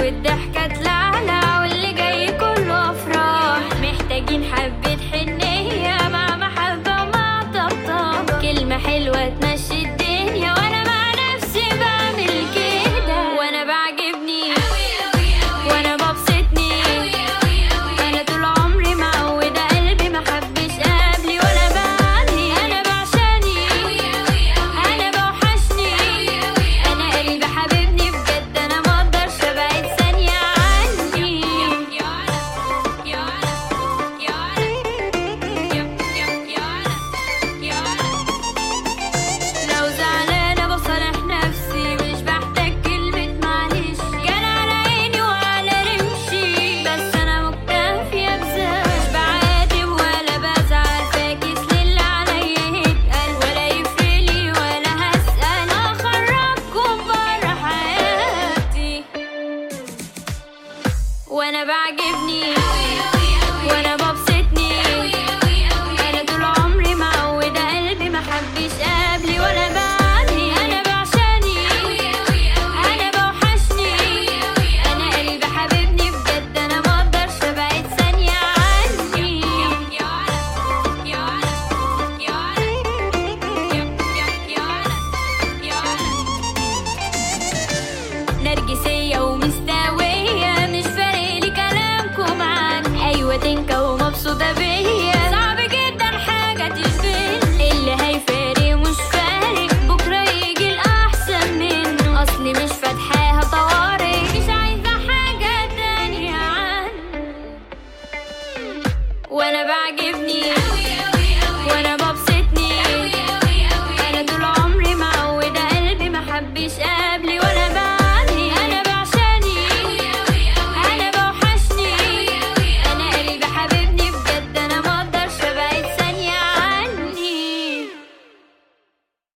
والضحكة تلعلع واللي جاي كله أفراح محتاجين حبة حنية مع محبة ومع طبطبة كلمة حلوة تمشي الدنيا وأنا مع نفسي بعمل كده وأنا بعجبني وأنا ببسطني أنا طول عمري معودة قلبي ما حبش قبلي ولا بعدي أنا بعشاني أنا بوحشني أنا قلبي حبيبني بجد أنا مقدرش أبعد ثانية عني لو زعلانة بصالح نفسي مش بحتاج كلمة معلش كان على عيني وعلى رمشي بس أنا مكتفية بذات مش بعاتب ولا بزعل فاكس للي عليا يتقال ولا يفرقلي ولا هسأل أخرجكم برا حياتي وأنا بعجبني وأنا ببسطني أنا طول عمري معودة قلبي ما حبش قبلي ولا بعدي أنا بعشاني أنا بوحشني أنا قلبي حبيبني بجد أنا مقدرش أبعد ثانية عني نرجسية ومستوية مش فارقلي كلامكم عني أيوة تنكة ومبسوطة بيا صعب جدا حاجة تشبهني اللي هيفارق مش فارق بكرة يجي الأحسن منه أصلي مش فاتحاها طوارئ مش عايزة حاجة تانية عنه وأنا بعجبني وأنا ببسطني أنا طول عمري معودة قلبي ما حبش قبلي ولا